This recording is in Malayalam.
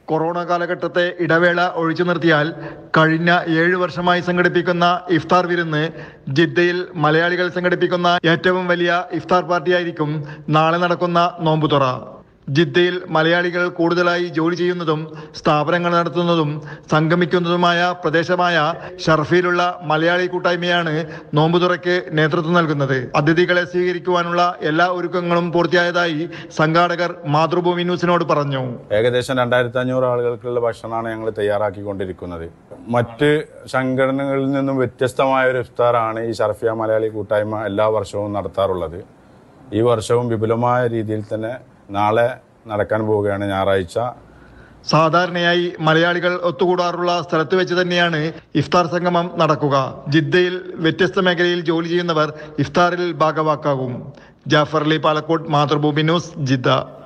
കൊറോണ കാലഘട്ടത്തെ ഇടവേള ഒഴിച്ചു നിർത്തിയാൽ കഴിഞ്ഞ ഏഴ് വർഷമായി സംഘടിപ്പിക്കുന്ന ഇഫ്താർ വിരുന്ന് ജിദ്ദയിൽ മലയാളികൾ സംഘടിപ്പിക്കുന്ന ഏറ്റവും വലിയ ഇഫ്താർ പാർട്ടിയായിരിക്കും നാളെ നടക്കുന്ന നോമ്പുതുറ ജിദ്ദയിൽ മലയാളികൾ കൂടുതലായി ജോലി ചെയ്യുന്നതും സ്ഥാപനങ്ങൾ നടത്തുന്നതും സംഗമിക്കുന്നതുമായ പ്രദേശമായ ഷർഫിയിലുള്ള മലയാളി കൂട്ടായ്മയാണ് നോമ്പുതുറയ്ക്ക് നേതൃത്വം നൽകുന്നത് അതിഥികളെ സ്വീകരിക്കുവാനുള്ള എല്ലാ ഒരുക്കങ്ങളും പൂർത്തിയായതായി സംഘാടകർ മാതൃഭൂമി ന്യൂസിനോട് പറഞ്ഞു ഏകദേശം രണ്ടായിരത്തി അഞ്ഞൂറ് ആളുകൾക്കുള്ള ഭക്ഷണമാണ് ഞങ്ങൾ തയ്യാറാക്കിക്കൊണ്ടിരിക്കുന്നത് മറ്റ് സംഘടനകളിൽ നിന്നും വ്യത്യസ്തമായ ഒരു ഇഫ്താറാണ് ഈ ഷർഫിയ മലയാളി കൂട്ടായ്മ എല്ലാ വർഷവും നടത്താറുള്ളത് ഈ വർഷവും വിപുലമായ രീതിയിൽ തന്നെ നാളെ നടക്കാൻ പോവുകയാണ് ഞായറാഴ്ച സാധാരണയായി മലയാളികൾ ഒത്തുകൂടാറുള്ള സ്ഥലത്ത് വെച്ച് തന്നെയാണ് ഇഫ്താർ സംഗമം നടക്കുക ജിദ്ദയിൽ വ്യത്യസ്ത മേഖലയിൽ ജോലി ചെയ്യുന്നവർ ഇഫ്താറിൽ ഭാഗവാക്കാകും ജാഫർ അലി പാലക്കോട്ട് മാതൃഭൂമി ന്യൂസ് ജിദ്ദ